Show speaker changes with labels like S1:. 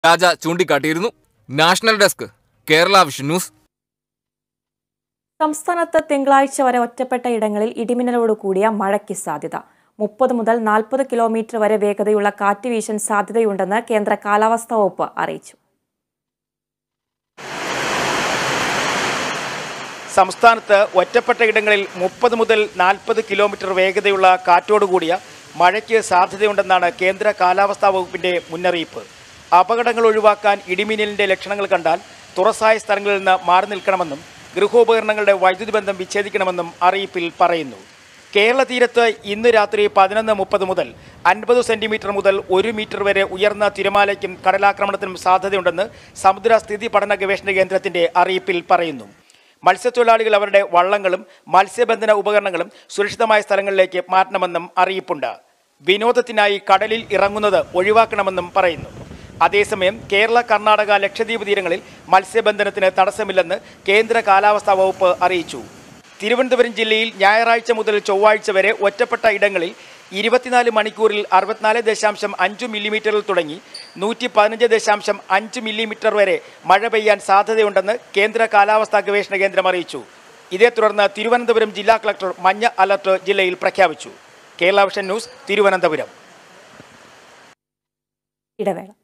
S1: രാജ ചൂണ്ടിക്കാട്ടിയിരുന്നു national desk Kerala vision news
S2: സംസ്ഥാനത്ത് തിങ്കളാഴ്ച വരെ ഒറ്റപ്പെട്ട ഇടങ്ങളിൽ ഇടിമിന്നലോട് കൂടിയ മഴയ്ക്ക് സാധ്യത മുപ്പത് മുതൽ നാൽപ്പത് കിലോമീറ്റർ വരെ വേഗതയുള്ള കാറ്റ് വീശാൻ സാധ്യതയുണ്ടെന്ന് കേന്ദ്ര കാലാവസ്ഥാ വകുപ്പ് അറിയിച്ചു
S3: സംസ്ഥാനത്ത് ഒറ്റപ്പെട്ട ഇടങ്ങളിൽ മുപ്പത് മുതൽ നാൽപ്പത് കിലോമീറ്റർ വേഗതയുള്ള കാറ്റോടുകൂടിയ മഴയ്ക്ക് സാധ്യതയുണ്ടെന്നാണ് കേന്ദ്ര കാലാവസ്ഥാ വകുപ്പിന്റെ മുന്നറിയിപ്പ് അപകടങ്ങൾ ഒഴിവാക്കാൻ ഇടിമിന്നലിന്റെ ലക്ഷണങ്ങൾ കണ്ടാൽ തുറസായ സ്ഥലങ്ങളിൽ നിന്ന് മാറി നിൽക്കണമെന്നും ഗൃഹോപകരണങ്ങളുടെ വൈദ്യുതി ബന്ധം വിച്ഛേദിക്കണമെന്നും അറിയിപ്പിൽ പറയുന്നു കേരള തീരത്ത് ഇന്ന് രാത്രി പതിനൊന്ന് മുപ്പത് മുതൽ അൻപത് സെന്റിമീറ്റർ മുതൽ ഒരു മീറ്റർ വരെ ഉയർന്ന തിരമാലയ്ക്കും കടലാക്രമണത്തിനും സാധ്യതയുണ്ടെന്ന് സമുദ്ര സ്ഥിതി പഠന ഗവേഷണ കേന്ദ്രത്തിന്റെ അറിയിപ്പിൽ പറയുന്നു മത്സ്യത്തൊഴിലാളികൾ അവരുടെ വള്ളങ്ങളും മത്സ്യബന്ധന ഉപകരണങ്ങളും സുരക്ഷിതമായ സ്ഥലങ്ങളിലേക്ക് മാറ്റണമെന്നും അറിയിപ്പുണ്ട് വിനോദത്തിനായി കടലിൽ ഇറങ്ങുന്നത് ഒഴിവാക്കണമെന്നും പറയുന്നു അതേസമയം കേരള കർണാടക ലക്ഷദ്വീപ് തീരങ്ങളിൽ മത്സ്യബന്ധനത്തിന് തടസ്സമില്ലെന്ന് കേന്ദ്ര കാലാവസ്ഥാ വകുപ്പ് അറിയിച്ചു തിരുവനന്തപുരം ജില്ലയിൽ ഞായറാഴ്ച മുതൽ ചൊവ്വാഴ്ച വരെ ഒറ്റപ്പെട്ട ഇടങ്ങളിൽ ഇരുപത്തിനാല് മണിക്കൂറിൽ അറുപത്തിനാല് ദശാംശം അഞ്ച് മില്ലിമീറ്ററിൽ തുടങ്ങി നൂറ്റി പതിനഞ്ച് ദശാംശം അഞ്ച് മില്ലിമീറ്റർ വരെ മഴ പെയ്യാൻ സാധ്യതയുണ്ടെന്ന് കേന്ദ്ര കാലാവസ്ഥാ ഗവേഷണ കേന്ദ്രം അറിയിച്ചു ഇതേ തുടർന്ന് തിരുവനന്തപുരം ജില്ലാ കളക്ടർ മഞ്ഞ അലർട്ട് ജില്ലയിൽ പ്രഖ്യാപിച്ചു കേരള വിഷൻ ന്യൂസ് തിരുവനന്തപുരം
S2: ഇടവേള